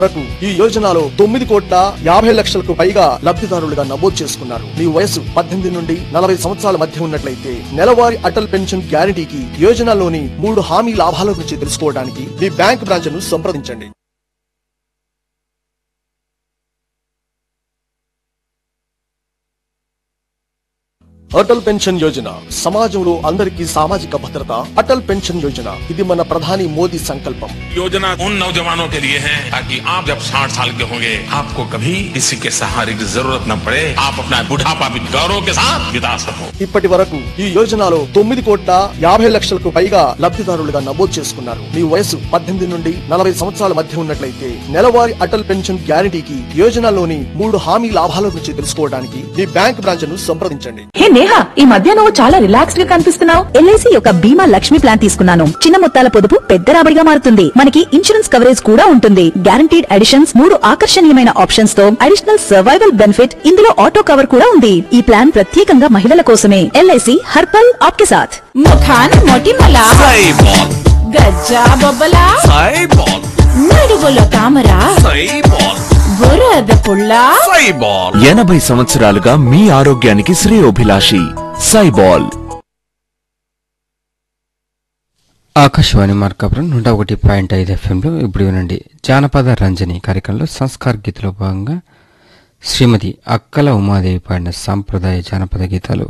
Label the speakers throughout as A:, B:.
A: వరకు ఈ యోజనలో తొమ్మిది కోట్ల యాభై లక్షలకు పైగా లబ్ధిదారులుగా నమోదు చేసుకున్నారు మీ వయసు పద్దెనిమిది నుండి నలభై సంవత్సరాల మధ్య ఉన్నట్లయితే నెలవారీ అటల్ పెన్షన్ గ్యారంటీకి యోజనలోని మూడు హామీ లాభాల గురించి తెలుసుకోవడానికి మీ బ్యాంక్ బ్రాంచ్ ను సంప్రదించండి అటల్ పెన్షన్ యోజన సమాజంలో అందరికీ సామాజిక భద్రత అటల్ పెన్షన్ యోజన ఇది మన ప్రధాని మోదీ సంకల్పం
B: योजना उन नौजवानों के लिए है ताकि आप जब 60 साल के होंगे आपको कभी किसी के सहारे की जरूरत न पड़े आप अपना बुढ़ापा भी गौरव के साथ बिता सको
A: ఇప్పటి వరకు ఈ యోజనలో తొమ్మిది కోట్ల యాభై లక్షలకు పైగా లబ్ధిదారులుగా నమోదు చేసుకున్నారు మీ వయసు పద్దెనిమిది నుండి నలభై సంవత్సరాల మధ్య ఉన్నట్లయితే నెలవారీ అటల్ పెన్షన్ గ్యారంటీకి యోజనలోని మూడు హామీ లాభాల గురించి తెలుసుకోవడానికి మీ బ్యాంక్ బ్రాంచ్ ను సంప్రదించండి
C: హే నేహా ఈ మధ్య నువ్వు చాలా రిలాక్స్డ్ గా కనిపిస్తున్నావు
D: ఎల్ఐసి యొక్క బీమా లక్ష్మి ప్లాన్ తీసుకున్నాను చిన్న మొత్తాల పొదుపు పెద్ద రాబడిగా మారుతుంది మనకి ఇన్సూరెన్స్ కవరేజ్ కూడా ఉంటుంది గ్యారంటీడ్ అడిషన్స్ మూడు ఆకర్షణీయమైన ఆప్షన్స్ తో అడిషనల్ సర్వైవల్ బెనిఫిట్ ఇందులో ఆటో కవర్ కూడా ఉంది ఈ ప్లాన్ ప్రత్యేకంగా మహిళల కోసమే ఎల్ఐసి హర్పల్ ఆప్కే సాథ్
C: ముఖాన్ మొటిమల
E: సైబాల్
C: గజ్జా బొబ్బల
E: సైబాల్
C: నడుగులో తామర
E: సైబాల్
C: బురద పుల్ల
E: సైబాల్ ఎనభై సంవత్సరాలుగా మీ ఆరోగ్యానికి శ్రేయోభిలాషి సైబాల్
F: ఆకాశవాణి మార్కాపురం నూట ఒకటి పాయింట్ ఐదు ఎఫ్ఎంలో ఇప్పుడు వినండి జానపద రంజని కార్యక్రమంలో సంస్కార్ గీతలో భాగంగా శ్రీమతి అక్కల ఉమాదేవి పాడిన సాంప్రదాయ జానపద గీతాలు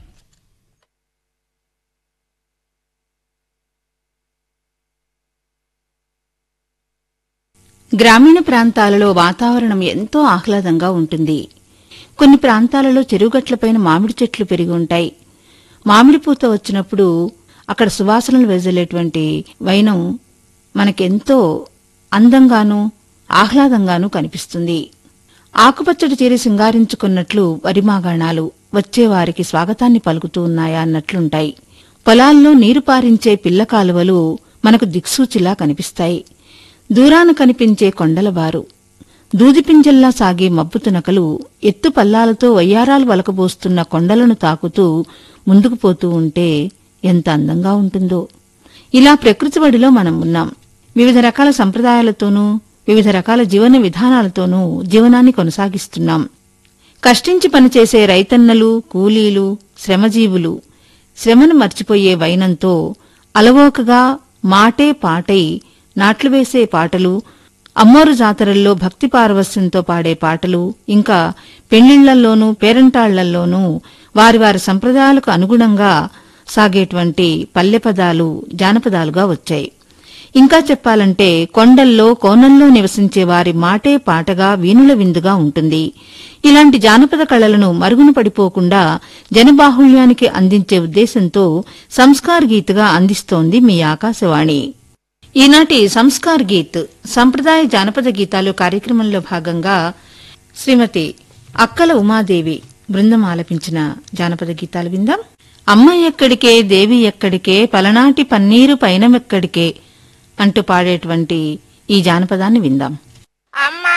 G: గ్రామీణ ప్రాంతాలలో వాతావరణం ఎంతో ఆహ్లాదంగా ఉంటుంది కొన్ని ప్రాంతాలలో చెరువుగట్లపైన మామిడి చెట్లు పెరిగి ఉంటాయి మామిడి పూత వచ్చినప్పుడు అక్కడ సువాసనలు వెదజల్లేటువంటి వైనం మనకెంతో అందంగానూ ఆహ్లాదంగానూ కనిపిస్తుంది ఆకుపచ్చడి చీర సింగారించుకున్నట్లు వరిమాగాణాలు వచ్చేవారికి స్వాగతాన్ని పలుకుతూ ఉన్నాయా అన్నట్లుంటాయి పొలాల్లో నీరు పారించే పిల్ల కాలువలు మనకు దిక్సూచిలా కనిపిస్తాయి దూరాన కనిపించే కొండలవారు దూదిపింజల్లా సాగే మబ్బు తునకలు ఎత్తు పల్లాలతో వయ్యారాలు వలకబోస్తున్న కొండలను తాకుతూ ముందుకు పోతూ ఉంటే ఎంత అందంగా ఉంటుందో ఇలా ప్రకృతి బడిలో మనం ఉన్నాం వివిధ రకాల సంప్రదాయాలతోనూ వివిధ రకాల జీవన విధానాలతోనూ జీవనాన్ని కొనసాగిస్తున్నాం కష్టించి పనిచేసే రైతన్నలు కూలీలు శ్రమజీవులు శ్రమను మర్చిపోయే వైనంతో అలవోకగా మాటే పాటై నాట్లు వేసే పాటలు అమ్మోరు జాతరల్లో భక్తి పారవస్యంతో పాడే పాటలు ఇంకా పెళ్లిళ్లలోనూ పేరంటాళ్లలోనూ వారి వారి సంప్రదాయాలకు అనుగుణంగా సాగేటువంటి పల్లె పదాలు జానపదాలుగా వచ్చాయి ఇంకా చెప్పాలంటే కొండల్లో కోనల్లో నివసించే వారి మాటే పాటగా వీణుల విందుగా ఉంటుంది ఇలాంటి జానపద కళలను మరుగున పడిపోకుండా జనబాహుళ్యానికి అందించే ఉద్దేశంతో సంస్కార్ గీత్గా అందిస్తోంది మీ ఆకాశవాణి ఈనాటి సంస్కార్ గీత్ సంప్రదాయ జానపద గీతాలు కార్యక్రమంలో భాగంగా శ్రీమతి అక్కల ఉమాదేవి బృందం ఆలపించిన జానపద గీతాలు విందాం అమ్మ ఎక్కడికే దేవి ఎక్కడికే పలనాటి పన్నీరు పైనమెక్కడికే అంటూ పాడేటువంటి ఈ జానపదాన్ని విందాం